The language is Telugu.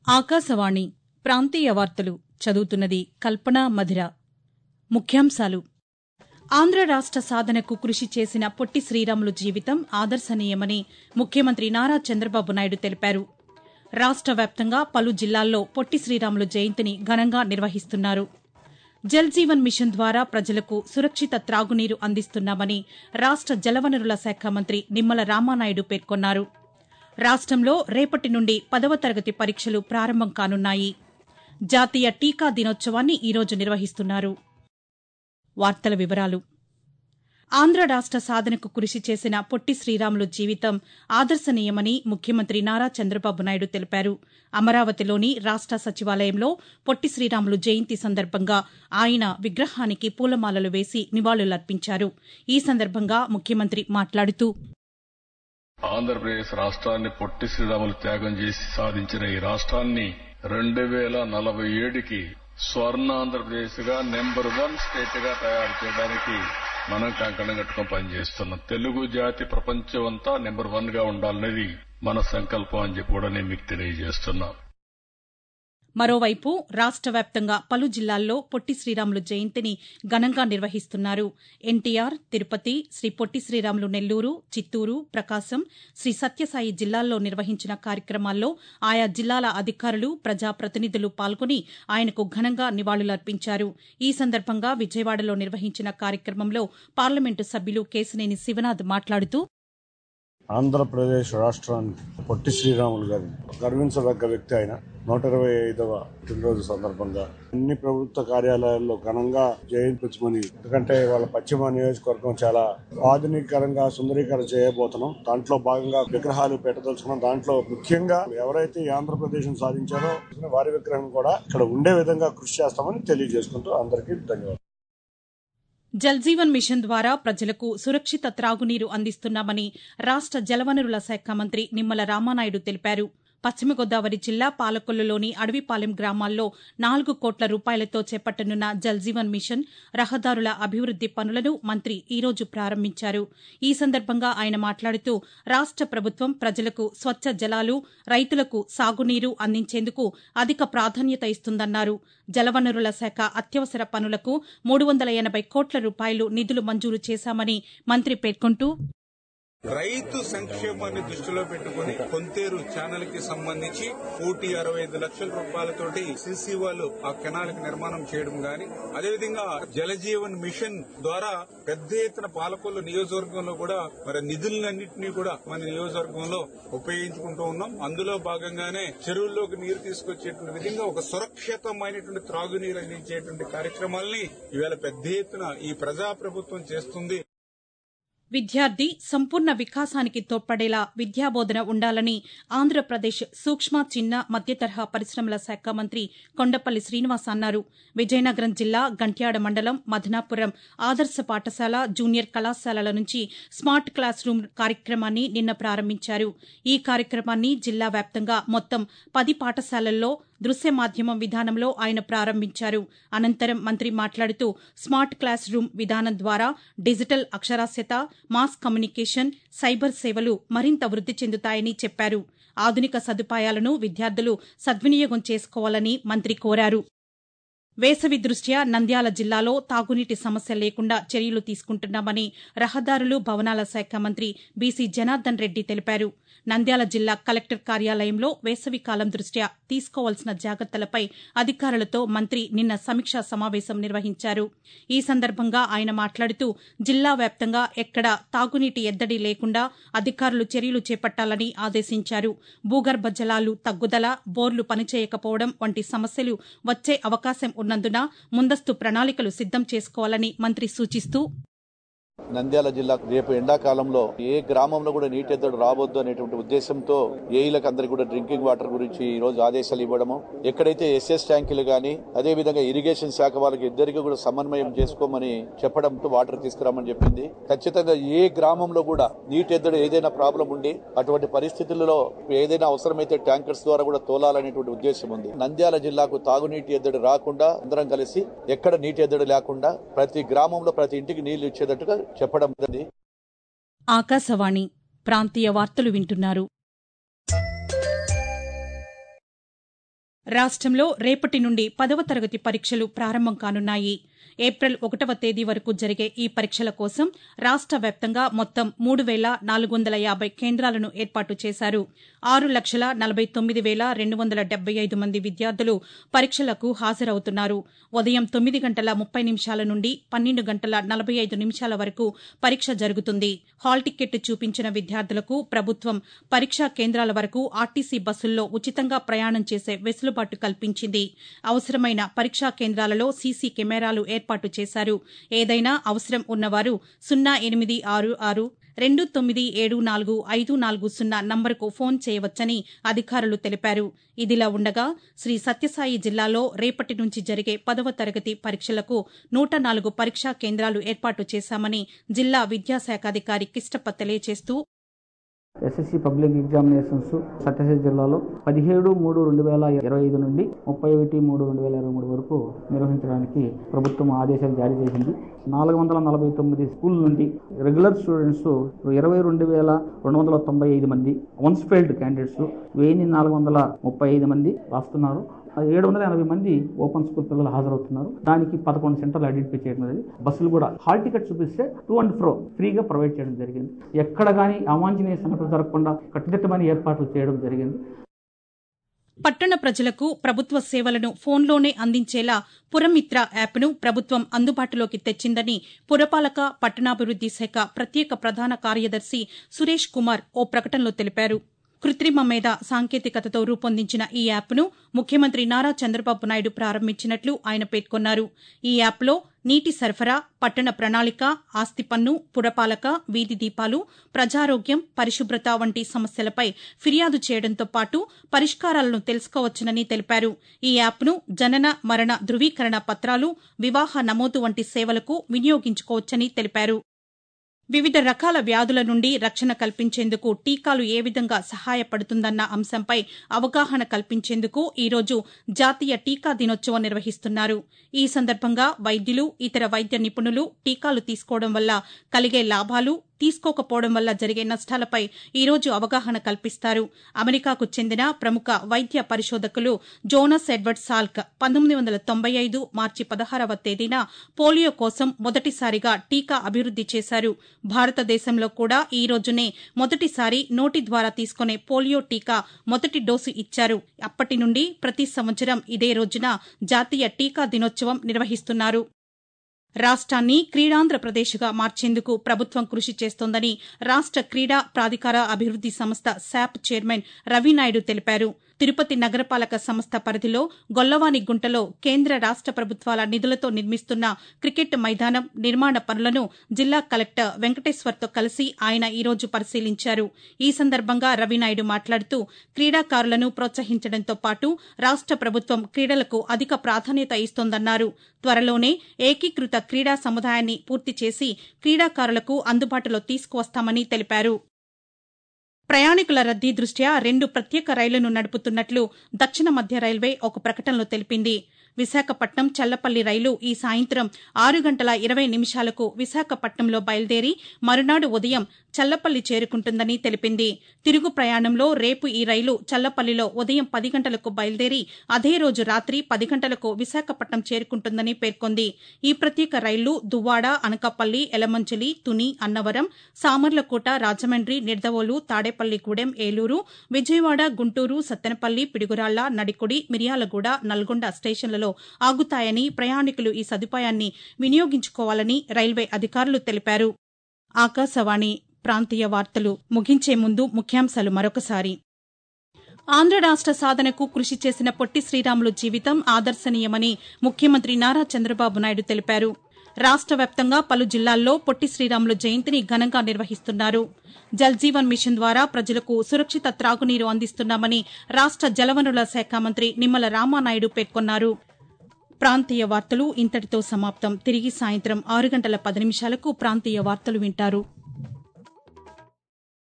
ఆకాశవాణి ప్రాంతీయ వార్తలు చదువుతున్నది కల్పన మధిర ముఖ్యాంశాలు ఆంధ్ర రాష్ట సాధనకు కృషి చేసిన పొట్టి శ్రీరాములు జీవితం ఆదర్శనీయమని ముఖ్యమంత్రి నారా చంద్రబాబు నాయుడు తెలిపారు రాష్ట వ్యాప్తంగా పలు జిల్లాల్లో పొట్టి శ్రీరాములు జయంతిని ఘనంగా నిర్వహిస్తున్నారు జల్ జీవన్ మిషన్ ద్వారా ప్రజలకు సురక్షిత త్రాగునీరు అందిస్తున్నామని రాష్ట జలవనరుల శాఖ మంత్రి నిమ్మల రామానాయుడు పేర్కొన్నారు రాష్టంలో రేపటి నుండి పదవ తరగతి పరీక్షలు ప్రారంభం కానున్నాయి జాతీయ టీకా దినోత్సవాన్ని ఈరోజు నిర్వహిస్తున్నారు వార్తల వివరాలు ఆంధ్ర రాష్ట సాధనకు కృషి చేసిన పొట్టి శ్రీరాములు జీవితం ఆదర్శనీయమని ముఖ్యమంత్రి నారా చంద్రబాబు నాయుడు తెలిపారు అమరావతిలోని రాష్ట సచివాలయంలో పొట్టి శ్రీరాములు జయంతి సందర్భంగా ఆయన విగ్రహానికి పూలమాలలు వేసి నివాళులర్పించారు ఈ సందర్భంగా ముఖ్యమంత్రి మాట్లాడుతూ ఆంధ్రప్రదేశ్ రాష్ట్రాన్ని పొట్టి శ్రీరాములు త్యాగం చేసి సాధించిన ఈ రాష్ట్రాన్ని రెండు వేల నలభై ఏడుకి స్వర్ణ ఆంధ్రప్రదేశ్ గా నెంబర్ వన్ స్టేట్ గా తయారు చేయడానికి మనం కంకణం కట్టుకుని పనిచేస్తున్నాం తెలుగు జాతి ప్రపంచం అంతా నెంబర్ వన్ గా ఉండాలనేది మన సంకల్పం అని చెప్పి కూడా నేను మీకు తెలియజేస్తున్నా మరోవైపు రాష్ట వ్యాప్తంగా పలు జిల్లాల్లో పొట్టి శ్రీరాములు జయంతిని ఘనంగా నిర్వహిస్తున్నారు ఎన్టీఆర్ తిరుపతి శ్రీ పొట్టి శ్రీరాములు నెల్లూరు చిత్తూరు ప్రకాశం శ్రీ సత్యసాయి జిల్లాల్లో నిర్వహించిన కార్యక్రమాల్లో ఆయా జిల్లాల అధికారులు ప్రజాప్రతినిధులు పాల్గొని ఆయనకు ఘనంగా నివాళులర్పించారు ఈ సందర్భంగా విజయవాడలో నిర్వహించిన కార్యక్రమంలో పార్లమెంటు సభ్యులు కేశినేని శివనాథ్ మాట్లాడుతూ ఆంధ్రప్రదేశ్ రాష్ట్రానికి పొట్టి శ్రీరాములు గారు గర్వించదగ్గ వ్యక్తి ఆయన నూట ఇరవై ఐదవ పుట్టినరోజు సందర్భంగా అన్ని ప్రభుత్వ కార్యాలయాల్లో ఘనంగా జయించమని ఎందుకంటే వాళ్ళ పశ్చిమ నియోజకవర్గం చాలా ఆధునీకరంగా సుందరీకరణ చేయబోతున్నాం దాంట్లో భాగంగా విగ్రహాలు పెట్టదలుచుకున్నాం దాంట్లో ముఖ్యంగా ఎవరైతే ఈ ఆంధ్రప్రదేశ్ సాధించారో వారి విగ్రహం కూడా ఇక్కడ ఉండే విధంగా కృషి చేస్తామని తెలియజేసుకుంటూ అందరికీ ధన్యవాదాలు జల్ జీవన్ మిషన్ ద్వారా ప్రజలకు సురక్షిత త్రాగునీరు అందిస్తున్నామని రాష్ట జలవనరుల శాఖ మంత్రి నిమ్మల రామానాయుడు తెలిపారు పశ్చిమ గోదావరి జిల్లా పాలకొల్లులోని అడవిపాలెం గ్రామాల్లో నాలుగు కోట్ల రూపాయలతో చేపట్టనున్న జల్ జీవన్ మిషన్ రహదారుల అభివృద్ది పనులను మంత్రి ఈరోజు ప్రారంభించారు ఈ సందర్భంగా ఆయన మాట్లాడుతూ రాష్ట ప్రభుత్వం ప్రజలకు స్వచ్ఛ జలాలు రైతులకు సాగునీరు అందించేందుకు అధిక ప్రాధాన్యత ఇస్తుందన్నారు జలవనరుల శాఖ అత్యవసర పనులకు మూడు వందల ఎనబై కోట్ల రూపాయలు నిధులు మంజూరు చేశామని మంత్రి పేర్కొంటూ రైతు సంక్షేమాన్ని దృష్టిలో పెట్టుకుని కొంతేరు ఛానల్ కి సంబంధించి కోటి అరవై ఐదు లక్షల రూపాయలతోటి సిసి వాళ్ళు ఆ కెనాల్ కి నిర్మాణం చేయడం గాని అదేవిధంగా జలజీవన్ మిషన్ ద్వారా పెద్ద ఎత్తున పాలకొల్లు నియోజకవర్గంలో కూడా మరి నిధులన్నింటినీ కూడా మన నియోజకవర్గంలో ఉపయోగించుకుంటూ ఉన్నాం అందులో భాగంగానే చెరువుల్లోకి నీరు తీసుకొచ్చేటువంటి విధంగా ఒక సురక్షితమైనటువంటి త్రాగునీరు అందించేటువంటి కార్యక్రమాల్ని ఇవాళ పెద్ద ఎత్తున ఈ ప్రజాప్రభుత్వం చేస్తుంది విద్యార్థి సంపూర్ణ వికాసానికి తోడ్పడేలా విద్యాబోధన ఉండాలని ఆంధ్రప్రదేశ్ సూక్ష్మ చిన్న మధ్యతరహా పరిశ్రమల శాఖ మంత్రి కొండపల్లి శ్రీనివాస్ అన్నారు విజయనగరం జిల్లా గంట్యాడ మండలం మదనాపురం ఆదర్శ పాఠశాల జూనియర్ కళాశాలల నుంచి స్మార్ట్ క్లాస్ రూమ్ కార్యక్రమాన్ని నిన్న ప్రారంభించారు ఈ కార్యక్రమాన్ని జిల్లా వ్యాప్తంగా మొత్తం పది పాఠశాలల్లో దృశ్య మాధ్యమం విధానంలో ఆయన ప్రారంభించారు అనంతరం మంత్రి మాట్లాడుతూ స్మార్ట్ క్లాస్ రూమ్ విధానం ద్వారా డిజిటల్ అక్షరాస్యత మాస్ కమ్యూనికేషన్ సైబర్ సేవలు మరింత వృద్ది చెందుతాయని చెప్పారు ఆధునిక సదుపాయాలను విద్యార్థులు సద్వినియోగం చేసుకోవాలని మంత్రి కోరారు వేసవి దృష్ట్యా నంద్యాల జిల్లాలో తాగునీటి సమస్య లేకుండా చర్యలు తీసుకుంటున్నామని రహదారులు భవనాల శాఖ మంత్రి బీసీ జనార్దన్ రెడ్డి తెలిపారు నంద్యాల జిల్లా కలెక్టర్ కార్యాలయంలో వేసవి కాలం దృష్ట్యా తీసుకోవాల్సిన జాగ్రత్తలపై అధికారులతో మంత్రి నిన్న సమీక్షా సమావేశం నిర్వహించారు ఈ సందర్భంగా ఆయన మాట్లాడుతూ జిల్లా వ్యాప్తంగా ఎక్కడా తాగునీటి ఎద్దడి లేకుండా అధికారులు చర్యలు చేపట్టాలని ఆదేశించారు భూగర్భ జలాలు తగ్గుదల బోర్లు పనిచేయకపోవడం వంటి సమస్యలు వచ్చే అవకాశం ఉన్నందున ముందస్తు ప్రణాళికలు సిద్దం చేసుకోవాలని మంత్రి సూచిస్తూ నంద్యాల జిల్లా రేపు ఎండాకాలంలో ఏ గ్రామంలో కూడా నీటి ఎద్దడు రావద్దు అనేటువంటి ఉద్దేశంతో ఏఈలకు అందరికి కూడా డ్రింకింగ్ వాటర్ గురించి ఈ రోజు ఆదేశాలు ఇవ్వడము ఎక్కడైతే ఎస్ఎస్ ట్యాంకులు గానీ అదే విధంగా ఇరిగేషన్ శాఖ వాళ్ళకి ఇద్దరికి కూడా సమన్వయం చేసుకోమని చెప్పడంతో వాటర్ తీసుకురామని చెప్పింది ఖచ్చితంగా ఏ గ్రామంలో కూడా నీటి ఎద్దడు ఏదైనా ప్రాబ్లం ఉండి అటువంటి పరిస్థితుల్లో ఏదైనా అవసరమైతే ట్యాంకర్స్ ద్వారా కూడా తోలాలనేటువంటి ఉద్దేశం ఉంది నంద్యాల జిల్లాకు తాగునీటి ఎద్దడి రాకుండా అందరం కలిసి ఎక్కడ నీటి ఎద్దడి లేకుండా ప్రతి గ్రామంలో ప్రతి ఇంటికి నీళ్లు ఇచ్చేటట్టుగా చెప్పడం ఆకాశవాణి ప్రాంతీయ వార్తలు వింటున్నారు రాష్ట్రంలో రేపటి నుండి పదవ తరగతి పరీక్షలు ప్రారంభం కానున్నాయి ఏప్రిల్ ఒకటవ తేదీ వరకు జరిగే ఈ పరీక్షల కోసం రాష్ట వ్యాప్తంగా మొత్తం మూడు వేల నాలుగు వందల యాభై కేంద్రాలను ఏర్పాటు చేశారు ఆరు లక్షల నలభై తొమ్మిది వేల రెండు వందల డెబ్బై ఐదు మంది విద్యార్థులు పరీక్షలకు హాజరవుతున్నారు ఉదయం తొమ్మిది గంటల ముప్పై నిమిషాల నుండి పన్నెండు గంటల నలభై ఐదు నిమిషాల వరకు పరీక్ష జరుగుతుంది హాల్ టికెట్ చూపించిన విద్యార్థులకు ప్రభుత్వం పరీక్షా కేంద్రాల వరకు ఆర్టీసీ బస్సుల్లో ఉచితంగా ప్రయాణం చేసే వెసులుబాటు కల్పించింది అవసరమైన పరీక్షా కేంద్రాలలో సీసీ కెమెరాలు ఏర్పాటు చేశారు ఏదైనా అవసరం ఉన్నవారు సున్నా ఎనిమిది ఆరు ఆరు రెండు తొమ్మిది ఏడు నాలుగు ఐదు నాలుగు సున్నా నంబరుకు ఫోన్ చేయవచ్చని అధికారులు తెలిపారు ఇదిలా ఉండగా శ్రీ సత్యసాయి జిల్లాలో రేపటి నుంచి జరిగే పదవ తరగతి పరీక్షలకు నూట నాలుగు పరీక్షా కేంద్రాలు ఏర్పాటు చేశామని జిల్లా విద్యాశాఖాధికారి కిష్టప్ప తెలియజేస్తూ ఎస్ఎస్సి పబ్లిక్ ఎగ్జామినేషన్స్ సత్యసాయి జిల్లాలో పదిహేడు మూడు రెండు వేల ఇరవై ఐదు నుండి ముప్పై ఒకటి మూడు రెండు వేల ఇరవై మూడు వరకు నిర్వహించడానికి ప్రభుత్వం ఆదేశాలు జారీ చేసింది నాలుగు వందల నలభై తొమ్మిది స్కూల్ నుండి రెగ్యులర్ స్టూడెంట్స్ ఇరవై రెండు వేల రెండు వందల తొంభై ఐదు మంది వన్స్ ఫెయిల్డ్ క్యాండిడేట్స్ వెయ్యి నాలుగు వందల ముప్పై ఐదు మంది రాస్తున్నారు ఏడు వందల ఎనభై మంది ఓపెన్ స్కూల్ పిల్లలు హాజరవుతున్నారు దానికి పదకొండు సెంటర్లు ఐడెంటిఫై చేయడం జరిగింది బస్సులు కూడా హాల్ టికెట్ చూపిస్తే టూ అండ్ ఫ్రో ఫ్రీగా ప్రొవైడ్ చేయడం జరిగింది ఎక్కడ కానీ అవాంఛనీయ సంఘటనలు జరగకుండా కట్టుదిట్టమైన ఏర్పాట్లు చేయడం జరిగింది పట్టణ ప్రజలకు ప్రభుత్వ సేవలను ఫోన్లోనే అందించేలా పురమిత్ర యాప్ను ప్రభుత్వం అందుబాటులోకి తెచ్చిందని పురపాలక పట్టణాభివృద్ది శాఖ ప్రత్యేక ప్రధాన కార్యదర్శి సురేష్ కుమార్ ఓ ప్రకటనలో తెలిపారు కృత్రిమ మేధ సాంకేతికతతో రూపొందించిన ఈ యాప్ను ముఖ్యమంత్రి నారా చంద్రబాబు నాయుడు ప్రారంభించినట్లు ఆయన పేర్కొన్నారు ఈ యాప్లో నీటి సరఫరా పట్టణ ప్రణాళిక ఆస్తి పన్ను పురపాలక వీధి దీపాలు ప్రజారోగ్యం పరిశుభ్రత వంటి సమస్యలపై ఫిర్యాదు చేయడంతో పాటు పరిష్కారాలను తెలుసుకోవచ్చునని తెలిపారు ఈ యాప్ను జనన మరణ ధృవీకరణ పత్రాలు వివాహ నమోదు వంటి సేవలకు వినియోగించుకోవచ్చని తెలిపారు వివిధ రకాల వ్యాధుల నుండి రక్షణ కల్పించేందుకు టీకాలు ఏ విధంగా సహాయపడుతుందన్న అంశంపై అవగాహన కల్పించేందుకు ఈరోజు జాతీయ టీకా దినోత్సవం నిర్వహిస్తున్నారు ఈ సందర్భంగా వైద్యులు ఇతర వైద్య నిపుణులు టీకాలు తీసుకోవడం వల్ల కలిగే లాభాలు తీసుకోకపోవడం వల్ల జరిగే నష్టాలపై ఈరోజు అవగాహన కల్పిస్తారు అమెరికాకు చెందిన ప్రముఖ వైద్య పరిశోధకులు జోనస్ ఎడ్వర్డ్ సాల్క్ పంతొమ్మిది వందల తొంభై ఐదు మార్చి పదహారవ తేదీన పోలియో కోసం మొదటిసారిగా టీకా అభివృద్ది చేశారు భారతదేశంలో కూడా ఈ రోజునే మొదటిసారి నోటి ద్వారా తీసుకునే పోలియో టీకా మొదటి డోసు ఇచ్చారు అప్పటి నుండి ప్రతి సంవత్సరం ఇదే రోజున జాతీయ టీకా దినోత్సవం నిర్వహిస్తున్నారు రాష్ట్రాన్ని క్రీడాంధ్రప్రదేశ్గా మార్చేందుకు ప్రభుత్వం కృషి చేస్తోందని రాష్ట క్రీడా ప్రాధికార అభివృద్ది సంస్థ శాప్ చైర్మన్ రవినాయుడు తెలిపారు తిరుపతి నగరపాలక సంస్థ పరిధిలో గొల్లవాని గుంటలో కేంద్ర రాష్ట ప్రభుత్వాల నిధులతో నిర్మిస్తున్న క్రికెట్ మైదానం నిర్మాణ పనులను జిల్లా కలెక్టర్ వెంకటేశ్వర్తో కలిసి ఆయన ఈరోజు పరిశీలించారు ఈ సందర్భంగా రవినాయుడు మాట్లాడుతూ క్రీడాకారులను ప్రోత్సహించడంతో పాటు రాష్ట ప్రభుత్వం క్రీడలకు అధిక ప్రాధాన్యత ఇస్తోందన్నారు త్వరలోనే ఏకీకృత క్రీడా సముదాయాన్ని పూర్తి చేసి క్రీడాకారులకు అందుబాటులో తీసుకువస్తామని తెలిపారు ప్రయాణికుల రద్దీ దృష్ట్యా రెండు ప్రత్యేక రైళ్లను నడుపుతున్నట్లు దక్షిణ మధ్య రైల్వే ఒక ప్రకటనలో తెలిపింది విశాఖపట్నం చల్లపల్లి రైలు ఈ సాయంత్రం ఆరు గంటల ఇరవై నిమిషాలకు విశాఖపట్నంలో బయలుదేరి మరునాడు ఉదయం చల్లపల్లి చేరుకుంటుందని తెలిపింది తిరుగు ప్రయాణంలో రేపు ఈ రైలు చల్లపల్లిలో ఉదయం పది గంటలకు బయలుదేరి అదే రోజు రాత్రి పది గంటలకు విశాఖపట్నం చేరుకుంటుందని పేర్కొంది ఈ ప్రత్యేక రైళ్లు దువ్వాడ అనకాపల్లి ఎలమంచిలి తుని అన్నవరం సామర్లకోట రాజమండ్రి నిర్దవోలు తాడేపల్లిగూడెం ఏలూరు విజయవాడ గుంటూరు సత్తెనపల్లి పిడుగురాళ్ల నడికుడి మిర్యాలగూడ నల్గొండ స్టేషన్లలో ఆగుతాయని ప్రయాణికులు ఈ సదుపాయాన్ని వినియోగించుకోవాలని రైల్వే అధికారులు తెలిపారు ఆకాశవాణి ప్రాంతీయ వార్తలు ముగించే ముందు ముఖ్యాంశాలు మరొకసారి ఆంధ్ర రాష్ట సాధనకు కృషి చేసిన పొట్టి శ్రీరాములు జీవితం ఆదర్శనీయమని ముఖ్యమంత్రి నారా చంద్రబాబు నాయుడు తెలిపారు రాష్ట వ్యాప్తంగా పలు జిల్లాల్లో పొట్టి శ్రీరాములు జయంతిని ఘనంగా నిర్వహిస్తున్నారు జల్జీవన్ మిషన్ ద్వారా ప్రజలకు సురక్షిత త్రాగునీరు అందిస్తున్నామని రాష్ట జలవనరుల శాఖ మంత్రి నిమ్మల రామానాయుడు పేర్కొన్నారు ప్రాంతీయ వార్తలు ఇంతటితో సమాప్తం తిరిగి సాయంత్రం ఆరు గంటల పది నిమిషాలకు ప్రాంతీయ వార్తలు వింటారు